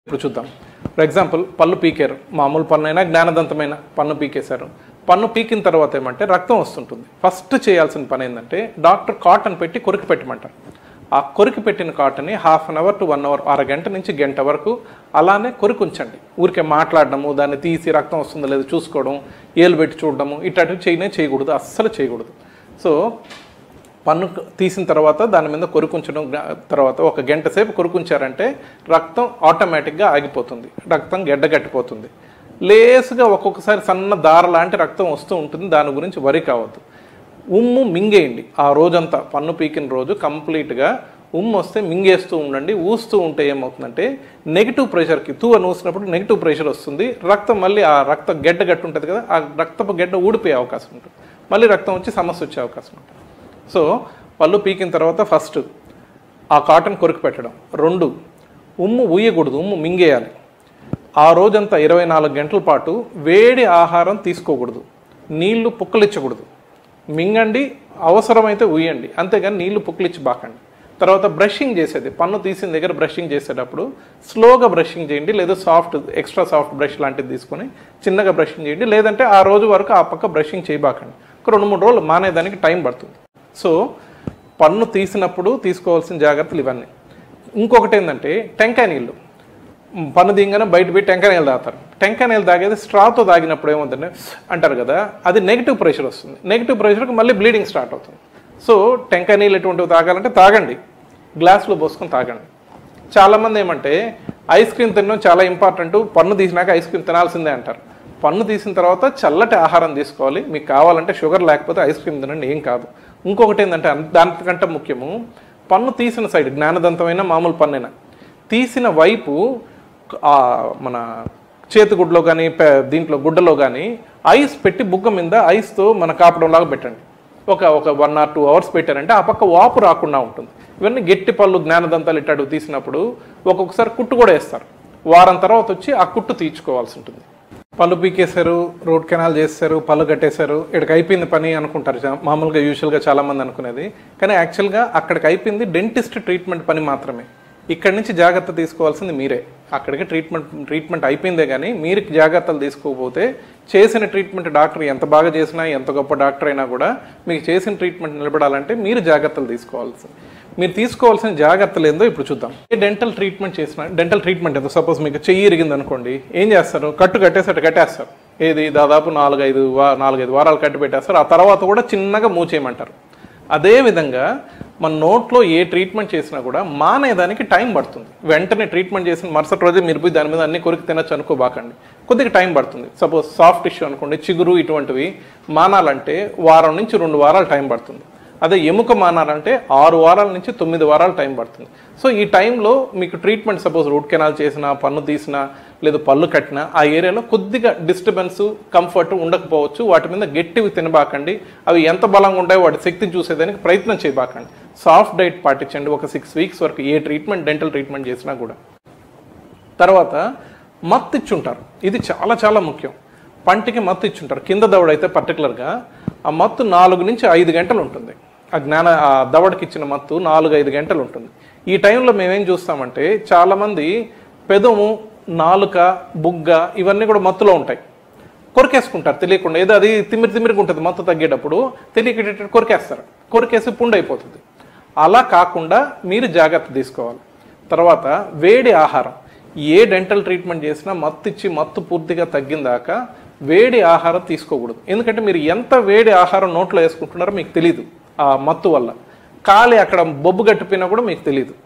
ఇప్పుడు చూద్దాం for example పళ్ళు పీకారు మామూలు పన్ను అయినా జ్ఞానదంతమైన పన్ను పీకేశారు పన్ను పీకిన తర్వాత ఏమంటే రక్తం వస్తుంటుంది ఫస్ట్ చేయాల్సిన పని ఏంటంటే డాక్టర్ కాటన్ పెట్టి కొరికి పెట్టమంటారు ఆ కొరికి పెట్టిన కాటన్ని half an hour to one hour అరగంట నుంచి గంట వరకు అలానే కొరికి ఉంచండి ఊరికే మాట్లాడడము దాన్ని తీసి రక్తం వస్తుందో లేదో చూసుకోవడం ఏలు పెట్టి చూడడము ఇట్లాంటివి చేయనే చేయకూడదు అస్సలు చేయకూడదు సో పన్ను తీసిన తర్వాత దాని మీద కొరుకుంచడం గ- తర్వాత ఒక గంట సేపు కొరుకుంచారంటే రక్తం ఆటోమేటిక్గా ఆగిపోతుంది రక్తం గడ్డగట్టిపోతుంది లేసుగా ఒక్కొక్కసారి సన్న దార లాంటి రక్తం వస్తూ ఉంటుంది దాని గురించి వరి కావద్దు ఉమ్ము మింగేయండి ఆ రోజంతా పన్ను పీకిన రోజు కంప్లీట్గా ఉమ్ము వస్తే మింగేస్తూ ఉండండి ఊస్తూ ఉంటే ఏమవుతుందంటే నెగిటివ్ ప్రెషర్కి తూ అని ఊసినప్పుడు నెగిటివ్ ప్రెషర్ వస్తుంది రక్తం మళ్ళీ ఆ రక్తం గడ్డ గట్టి ఉంటుంది కదా ఆ రక్తపు గడ్డ ఊడిపోయే అవకాశం ఉంటుంది మళ్ళీ రక్తం వచ్చి సమస్య వచ్చే అవకాశం ఉంటుంది సో పళ్ళు పీకిన తర్వాత ఫస్ట్ ఆ కాటన్ కొరికి పెట్టడం రెండు ఉమ్ము ఊయకూడదు ఉమ్ము మింగేయాలి ఆ రోజంతా ఇరవై నాలుగు గంటల పాటు వేడి ఆహారం తీసుకోకూడదు నీళ్లు పుక్కలిచ్చకూడదు మింగండి అవసరమైతే ఉయ్యండి అంతేగాని నీళ్లు పుక్కలిచ్చి బాకండి తర్వాత బ్రషింగ్ చేసేది పన్ను తీసిన దగ్గర బ్రషింగ్ చేసేటప్పుడు స్లోగా బ్రషింగ్ చేయండి లేదా సాఫ్ట్ ఎక్స్ట్రా సాఫ్ట్ బ్రష్ లాంటిది తీసుకొని చిన్నగా బ్రషింగ్ చేయండి లేదంటే ఆ రోజు వరకు ఆ పక్క బ్రషింగ్ చేయబాకండి ఒక రెండు మూడు రోజులు మానేదానికి టైం పడుతుంది సో పన్ను తీసినప్పుడు తీసుకోవాల్సిన జాగ్రత్తలు ఇవన్నీ ఇంకొకటి ఏంటంటే టెంకాయ నీళ్ళు మ్, పన్ను దింగానే బయట పోయి టెంకాయ నీళ్ళు తాగుతారు టెంకాయ నీళ్ళు తాగేది స్ట్రాతో తాగినప్పుడు ఏమవుతుందంటే అంటారు కదా అది నెగిటివ్ ప్రెషర్ వస్తుంది నెగిటివ్ ప్రెషర్కి మళ్ళీ బ్లీడింగ్ స్టార్ట్ అవుతుంది సో టెంకాయ నీళ్ళు ఎటువంటివి తాగాలంటే తాగండి గ్లాస్లో పోసుకొని తాగండి చాలామంది ఏమంటే ఐస్ క్రీమ్ తినడం చాలా ఇంపార్టెంట్ పన్ను తీసినాక ఐస్ క్రీమ్ తినాల్సిందే అంటారు పన్ను తీసిన తర్వాత చల్లటి ఆహారం తీసుకోవాలి మీకు కావాలంటే షుగర్ లేకపోతే ఐస్ క్రీమ్ తినండి ఏం కాదు ఇంకొకటి ఏంటంటే అన్- దానికంటే ముఖ్యము పన్ను తీసిన సైడ్ జ్ఞానదంతమైన మామూలు పన్నైనా తీసిన వైపు ఆ మన చేతిగుడ్లో కానీ దీంట్లో గుడ్డలో కానీ ఐస్ పెట్టి బుగ్గ మీద ఐస్తో మన కాపడం లాగా పెట్టండి ఒక ఒక వన్ ఆర్ టూ అవర్స్ పెట్టారంటే ఆ పక్క వాపు రాకుండా ఉంటుంది ఇవన్నీ గట్టి పళ్ళు జ్ఞానదంతాలు ఇట్టాడు తీసినప్పుడు ఒక్కొక్కసారి కుట్టు కూడా వేస్తారు వారం తర్వాత వచ్చి ఆ కుట్టు తీర్చుకోవాల్సి ఉంటుంది పళ్ళు పీకేశారు రూట్ కెనాల్ చేస్తారు పళ్ళు కట్టేశారు ఇక్కడికి అయిపోయింది పని అనుకుంటారు చా- మామూలుగా యూజువల్గా చాలామంది అనుకునేది కానీ యాక్చువల్గా అక్కడికి అయిపోయింది డెంటిస్ట్ ట్రీట్మెంట్ పని మాత్రమే ఇక్కడి నుంచి జాగ్రత్త తీసుకోవాల్సింది మీరే అక్కడికి ట్రీట్మెంట్ ట్రీట్మెంట్ అయిపోయిందే కానీ మీరు జాగ్రత్తలు తీసుకోకపోతే చేసిన ట్రీట్మెంట్ డాక్టర్ ఎంత బాగా చేసినా ఎంత గొప్ప డాక్టర్ అయినా కూడా మీకు చేసిన ట్రీట్మెంట్ నిలబడాలంటే మీరు జాగ్రత్తలు తీసుకోవాల్సింది మీరు తీసుకోవాల్సిన జాగ్రత్తలు ఏందో ఇప్పుడు చూద్దాం ఏ డెంటల్ ట్రీట్మెంట్ చేసిన డెంటల్ ట్రీట్మెంట్ ఏదో సపోజ్ మీకు చెయ్యి ఇరిగింది అనుకోండి ఏం చేస్తారు కట్టు కట్టేసట్టు కట్టేస్తారు ఏది దాదాపు నాలుగైదు వా నాలుగైదు వారాలు కట్టి పెట్టేస్తారు ఆ తర్వాత కూడా చిన్నగా మూచేయమంటారు అదేవిధంగా మన నోట్లో ఏ ట్రీట్మెంట్ చేసినా కూడా మానేదానికి టైం పడుతుంది వెంటనే ట్రీట్మెంట్ చేసిన మరుసటి రోజే మీరు పోయి దాని మీద అన్ని కొరికి తినచ్చు అనుకోబాకండి కొద్దిగా టైం పడుతుంది సపోజ్ సాఫ్ట్ టిష్యూ అనుకోండి చిగురు ఇటువంటివి మానాలంటే వారం నుంచి రెండు వారాలు టైం పడుతుంది అదే ఎముక మానాలంటే ఆరు వారాల నుంచి తొమ్మిది వారాలు టైం పడుతుంది సో ఈ టైంలో మీకు ట్రీట్మెంట్ సపోజ్ రూట్ కెనాల్ చేసినా పన్ను తీసినా లేదా పళ్ళు కట్టినా ఆ ఏరియాలో కొద్దిగా డిస్టర్బెన్స్ కంఫర్ట్ ఉండకపోవచ్చు వాటి మీద గట్టివి తినబాకండి అవి ఎంత బలంగా ఉంటాయో వాటి శక్తిని చూసేదానికి ప్రయత్నం చేయబాకండి సాఫ్ట్ డైట్ పాటించండి ఒక సిక్స్ వీక్స్ వరకు ఏ ట్రీట్మెంట్ డెంటల్ ట్రీట్మెంట్ చేసినా కూడా తర్వాత మత్తు ఇచ్చుంటారు ఇది చాలా చాలా ముఖ్యం పంటికి మత్తు ఇచ్చుంటారు కింద దవడ అయితే పర్టికులర్గా ఆ మత్తు నాలుగు నుంచి ఐదు గంటలు ఉంటుంది ఆ జ్ఞాన ఆ దవడకి ఇచ్చిన మత్తు నాలుగు ఐదు గంటలు ఉంటుంది ఈ టైంలో మేమేం చూస్తామంటే చాలామంది పెదము నాలుక బుగ్గ ఇవన్నీ కూడా మత్తులో ఉంటాయి కొరికేసుకుంటారు తెలియకుండా ఏదో అది తిమ్మిరి తిమ్మిరికి ఉంటుంది మత్తు తగ్గేటప్పుడు తెలియక కొరికేస్తారు కొరికేసి పుండు అయిపోతుంది అలా కాకుండా మీరు జాగ్రత్త తీసుకోవాలి తర్వాత వేడి ఆహారం ఏ డెంటల్ ట్రీట్మెంట్ చేసినా మత్తు ఇచ్చి మత్తు పూర్తిగా తగ్గిందాక వేడి ఆహారం తీసుకోకూడదు ఎందుకంటే మీరు ఎంత వేడి ఆహారం నోట్లో వేసుకుంటున్నారో మీకు తెలియదు ఆ మత్తు వల్ల కాలి అక్కడ బొబ్బు గట్టిపోయినా కూడా మీకు తెలియదు